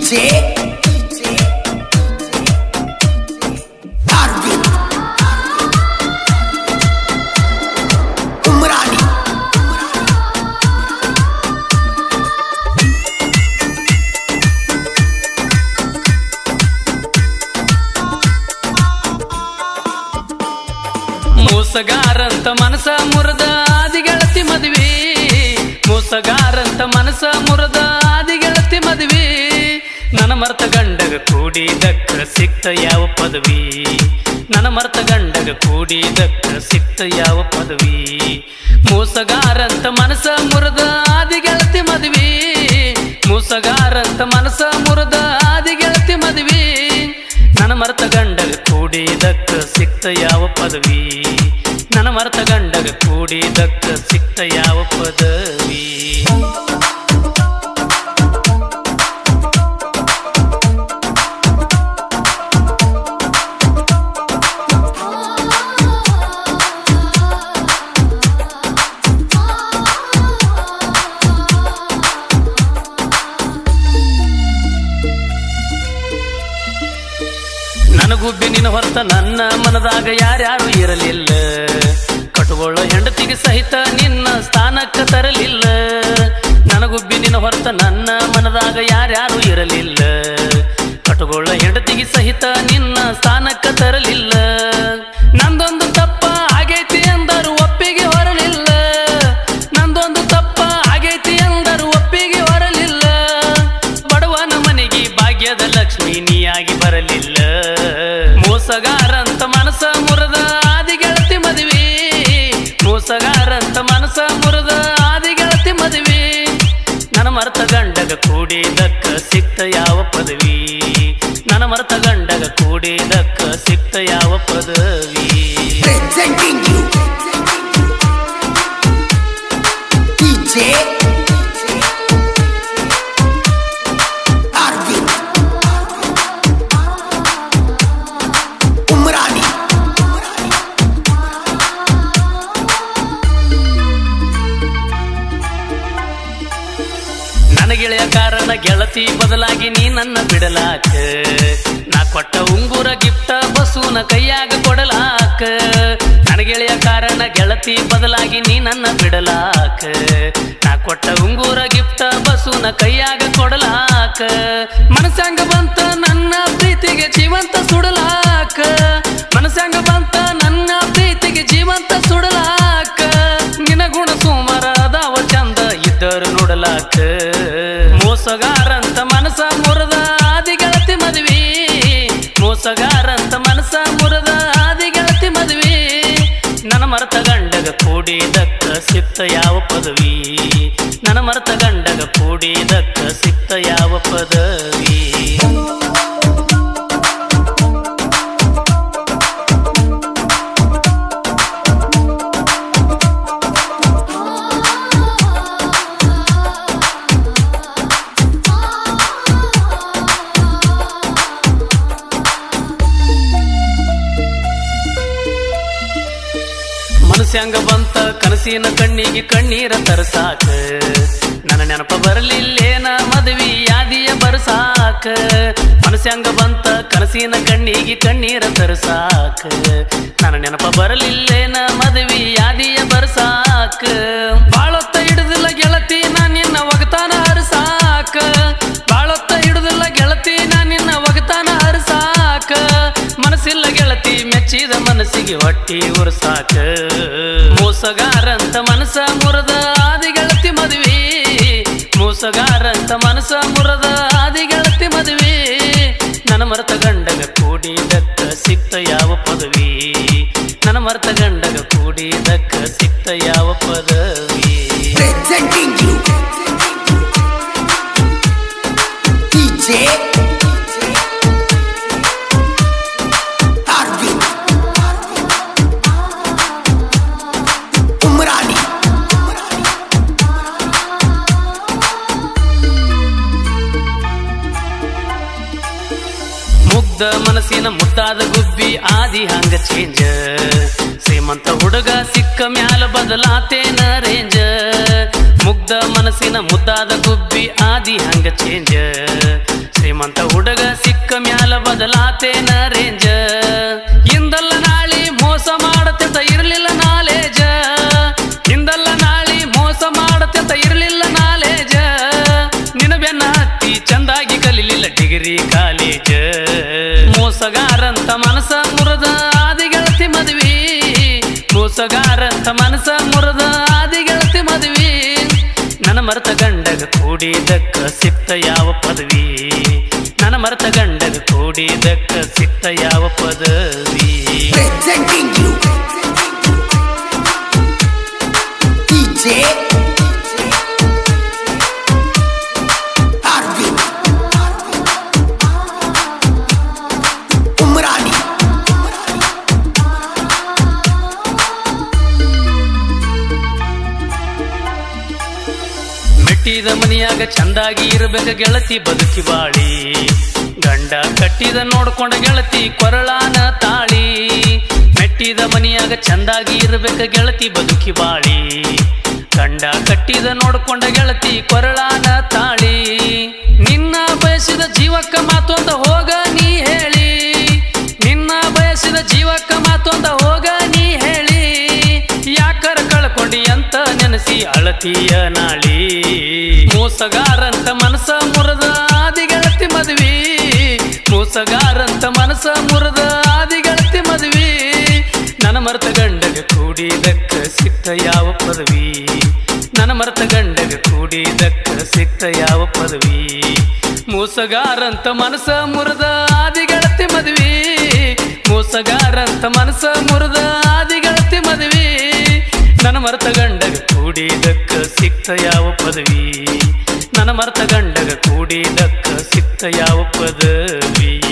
DJ Arvin Umrani ಮೋಸಗಾರಂತ ಮನಸ ಮುರದ ಆದಿಗೆಳತಿ ಮದುವೆ ಮೋಸಗಾರಂತ ಮನಸ ಮುರದ ಆದಿಗೆಳತಿ ಮದುವೆ ನನ್ನ ಮರ್ತ ಗಂಡಗ ಕೂಡಿದಕ್ಕ ಸಿಕ್ತ ಯಾವ ಪದವಿ ನನ್ನ ಮರ್ತ ಗಂಡಗ ಕೂಡಿದಕ್ಕ ಸಿಕ್ತ ಯಾವ ಪದವಿ ಮೋಸಗಾರಂತ ಮನಸ ಮುರದ ಆದಿಗೆಳತಿ ಮದುವೆ ಮೋಸಗಾರಂತ ಮನಸ ಮುರದ ಆದಿಗೆಳತಿ ಮದುವೆ ನನ್ನ ಮರ್ತ ಗಂಡಗ ಕೂಡಿದಕ್ಕ ಸಿಕ್ತ ಯಾವ ಪದವಿ ನನ್ನ ಮರ್ತ ಗಂಡಗ ಕೂಡಿದಕ್ಕ ಸಿಕ್ತ ಯಾವ ಪದವಿ ನನಗುಬ್ಬಿ ನಿನ್ನ ಹೊರತ ನನ್ನ ಮನದಾಗ ಯಾರ್ಯಾರು ಇರಲಿಲ್ಲ ಕಟುಕೊಳ್ಳೋ ಹೆಂಡತಿಗೆ ಸಹಿತ ನಿನ್ನ ಸ್ಥಾನಕ್ಕೆ ತರಲಿಲ್ಲ ನನಗುಬ್ಬಿ ನಿನ್ನ ಹೊರತ ನನ್ನ ಮನದಾಗ ಯಾರ್ಯಾರು ಇರಲಿಲ್ಲ ಕಟುಕೊಳ್ಳೋ ಹೆಂಡತಿಗೆ ಸಹಿತ ನಿನ್ನ ಸ್ಥಾನಕ್ಕೆ ತರಲಿಲ್ಲ ನಂದೊಂದು ತಪ್ಪ ಆಗೈತಿ ಎಂದರು ಒಪ್ಪಿಗೆ ಹೊರಲಿಲ್ಲ ನಂದೊಂದು ತಪ್ಪ ಆಗೈತಿ ಎಂದರು ಒಪ್ಪಿಗೆ ಹೊರಲಿಲ್ಲ ಬಡವನ ಮನೆಗೆ ಭಾಗ್ಯದ ಲಕ್ಷ್ಮಿ ನೀಯಾಗಿ ಬರಲಿಲ್ಲ ಮೋಸಗಾರಂತ ಮನಸ ಮುರದ ಆದಿಗೆಳತಿ ಮದುವೆ ಮೋಸಗಾರಂತ ಮನಸ ಮುರದ ಆದಿಗೆಳತಿ ಮದುವೆ ನನ್ನ ಮರ್ತ ಗಂಡಗ ಕೂಡಿದಕ್ಕ ಸಿಕ್ತ ಯಾವ ಪದವಿ ನನ್ನ ಮರ್ತ ಗಂಡಗ ಕೂಡಿದಕ್ಕ ಸಿಕ್ತ ಯಾವ ಪದವಿ Presenting you DJ Arvin Umrani ನನ್ನ ಗೆಳೆಯ ಕಾರಣ ಗೆಳತಿ ಬದಲಾಗಿ ನೀ ನನ್ನ ಬಿಡಲಾಕ ನಾ ಕೊಟ್ಟ ಉಂಗುರ ಗಿಫ್ಟ ಬಸೂನ ಕೈಯಾಗ ಕೊಡಲಾಕ ನನ್ನ ಗೆಳೆಯ ಕಾರಣ ಗೆಳತಿ ಬದಲಾಗಿ ನೀ ನನ್ನ ಬಿಡಲಾಕ ನಾ ಕೊಟ್ಟ ಉಂಗುರ ಗಿಫ್ಟ ಬಸೂನ ಕೈಯಾಗ ಕೊಡಲಾಕ ಮನಸ್ಸಂಗ ಬಂತ ನನ್ನ ಪ್ರೀತಿಗೆ ಜೀವಂತ ಸುಡಲಾಕ ಮನಸ್ಸಂಗ ಬಂತ ನನ್ನ ಪ್ರೀತಿಗೆ ಜೀವಂತ ಸುಡಲಾಕ ನಿನ ಗುಣ ಸುಮಾರ ಅದಾವ ಚಂದ ಇದ್ದರು ನೋಡಲಾಕ ಮೋಸಗಾರಂತ ಮನಸ ಮುರದ ಆದಿಗೆಳತಿ ಮದುವೆ ಮೋಸಗಾರಂತ ಮನಸ ಮುರದ ಆದಿಗೆಳತಿ ಮದುವೆ ನನ್ನ ಮರತ ಗಂಡಗ ಕೂಡಿದಕ್ಕ ಸಿಕ್ತ ಯಾವ ಪದವಿ ನನ್ನ ಮರತ ಗಂಡಗ ಕೂಡಿದಕ್ಕ ಸಿಕ್ತ ಯಾವ ಪದವಿ ಮನಸ್ಯಾಂಗ ಬಂತ ಕನಸಿನ ಕಣ್ಣಿಗೆ ಕಣ್ಣೀರ ತರಸಾಕ ನನ್ನ ನೆನಪ ಬರಲಿಲ್ಲೇನ ಮದುವೆ ಯಾದಿಯ ಬರಸಾಕ ಮನಸ್ಯಾಂಗ ಬಂತ ಕನಸಿನ ಕಣ್ಣಿಗೆ ಕಣ್ಣೀರ ತರಸಾಕ ನನ್ನ ನೆನಪ ಬರಲಿಲ್ಲೇನ ಮದುವೆ ಯಾದಿಯ ಬರಸಾಕ ಬಾಳೊತ್ತ ಹಿಡಿದಿಲ್ಲ ಗೆಳತಿ ನಾ ನಿನ್ನ ಒಗತಾನ ಹರಸಾಕ ಬಾಳೊತ್ತ ಹಿಡಿದಿಲ್ಲ ಗೆಳತಿ ನಾ ನಿನ್ನ ಒಗತಾನ ಹರಸಾಕ ಮನಸ್ಸಿಲ್ಲ ಗೆಳತಿ ಮೆಚ್ಚಿದ ಮನಸ್ಸಿಗೆ ಹೊಟ್ಟಿ ಉರ್ಸಾಕ ಮೋಸಗಾರಂತ ಮನಸ ಮುರದ ಆದಿ ಗೆಳತಿ ಮದುವೆ ಮೋಸಗಾರಂತ ಮನಸ ಮುರದ ಆದಿ ಗೆಳತಿ ಮದುವೆ ನನ್ನ ಮರತ ಗಂಡಗ ಕೂಡಿದಕ್ಕ ಸಿಕ್ತ ಯಾವ ಪದವಿ ನನ್ನ ಮರತ ಗಂಡಗ ಕೂಡಿದಕ್ಕ ಸಿಕ್ತ ಯಾವ ಪದವಿ Presenting you DJ Arvin Umrani ಮುಗ್ಧ ಮನಸ್ಸಿನ ಮುದ್ದಾದ ಗುಬ್ಬಿ ಆದಿ ಹಂಗ ಚೇಂಜ ಶ್ರೀಮಂತ ಹುಡುಗ ಸಿಕ್ಕ ಮ್ಯಾಲ ಬದಲಾತೇನ ರೇಂಜ ಮುಗ್ಧ ಮುಗ್ಧ ಮನಸ್ಸಿನ ಮುದ್ದಾದ ಗುಬ್ಬಿ ಆದಿ ಹಂಗ ಚೇಂಜ ಶ್ರೀಮಂತ ಹುಡುಗ ಸಿಕ್ಕ ಮ್ಯಾಲ ಬದಲಾತೇನ ರೇಂಜ ಇಂದಲ್ಲ ನಾಳಿ ಮೋಸ ಮಾಡತ್ತೆಂತ ಇರ್ಲಿಲ್ಲ ನಾಲೇಜ ಇಂದಲ್ಲ ನಾಳಿ ಮೋಸ ಮಾಡತ್ತೆಂತ ಇರ್ಲಿಲ್ಲ ನಾಲೇಜ ನಿನ ಬೆನ್ನ ಹತ್ತಿ ಚಂದಾಗಿ ಕಲಿಲಿಲ್ಲ ಡಿಗ್ರಿ ಕಾಲೇಜ ಮೋಸಗಾರಂತ ಮನಸ ಮುರದ ಆದಿ ಗೆಳತಿ ಮದ್ವಿ ಮೋಸಗಾರಂತ ಮನಸ ಮುರದ ಆದಿ ಗೆಳತಿ ಮದ್ವಿ ನನ್ನ ಮರೆತ ಗಂಡಗ ಕೂಡಿದಕ್ಕ ಸಿಕ್ತ ಯಾವ ಪದವಿ ನನ್ನ ಮರೆತ ಗಂಡಗ ಕೂಡಿದಕ್ಕ ಸಿಕ್ತ ಯಾವ ಪದವಿ Presenting you. DJ. Arvind. Umrani. ಮೆಟ್ಟಿದ ಮನಿಯಾಗ ಚಂದಾಗಿ ಇರಬೇಕ ಗೆಳತಿ ಬದುಕಿ ಬಾಳಿ ಗಂಡ ಕಟ್ಟಿದ ನೋಡ್ಕೊಂಡ ಗೆಳತಿ ಕೊರಳಾನ ತಾಳಿ ಮೆಟ್ಟಿದ ಮನಿಯಾಗ ಚಂದಾಗಿ ಇರಬೇಕ ಗೆಳತಿ ಬದುಕಿ ಬಾಳಿ ಗಂಡ ಕಟ್ಟಿದ ನೋಡ್ಕೊಂಡ ಗೆಳತಿ ಕೊರಳಾನ ತಾಳಿ ನಿನ್ನ ಬಯಸಿದ ಜೀವಕ್ಕ ಮಾತೊಂದ ಹೋಗ ನೀ ಹೇಳಿ ನಿನ್ನ ಬಯಸಿದ ಜೀವಕ್ಕ ಮಾತೊಂದ ಹೋಗ ನೀ ಹೇಳಿ ಯಾಕರ ಕಳ್ಕೊಂಡಿ ಅಂತ ನೆನಸಿ ಅಳತಿಯ ನಾಳಿ ಮೋಸಗಾರಂತ ಮನಸ ಮುರದ ಆದಿಗೆಳತಿ ಮದ್ವಿ ಮೋಸಗಾರಂತ ಮನಸ ಮುರದ ಆದಿಗೆಳತಿ ಮದ್ವಿ ನನ್ನ ಮರೆತ ಗಂಡಗ ಕೂಡಿದಕ್ಕ ಸಿಕ್ತ ಯಾವ ಪದವಿ ನನ್ನ ಮರೆತ ಗಂಡಗ ಕೂಡಿದಕ್ಕ ಸಿಕ್ತ ಯಾವ ಪದವಿ ಮೋಸಗಾರಂತ ಮನಸ ಮುರದ ಆದಿಗೆಳತಿ ಮದ್ವಿ ಮೋಸಗಾರಂತ ಮನಸ ಮುರದ ಆದಿಗೆಳತಿ ಮದ್ವಿ ನನ್ನ ಮರೆತ ಗಂಡಗ ಕೂಡಿದಕ್ಕ ಸಿಕ್ತ ಯಾವ ಪದವಿ ನನ್ನ ಮರೆತ ಗಂಡಗ ಕೂಡಿದಕ್ಕ ಸಿಕ್ತ ಯಾವ ಪದವಿ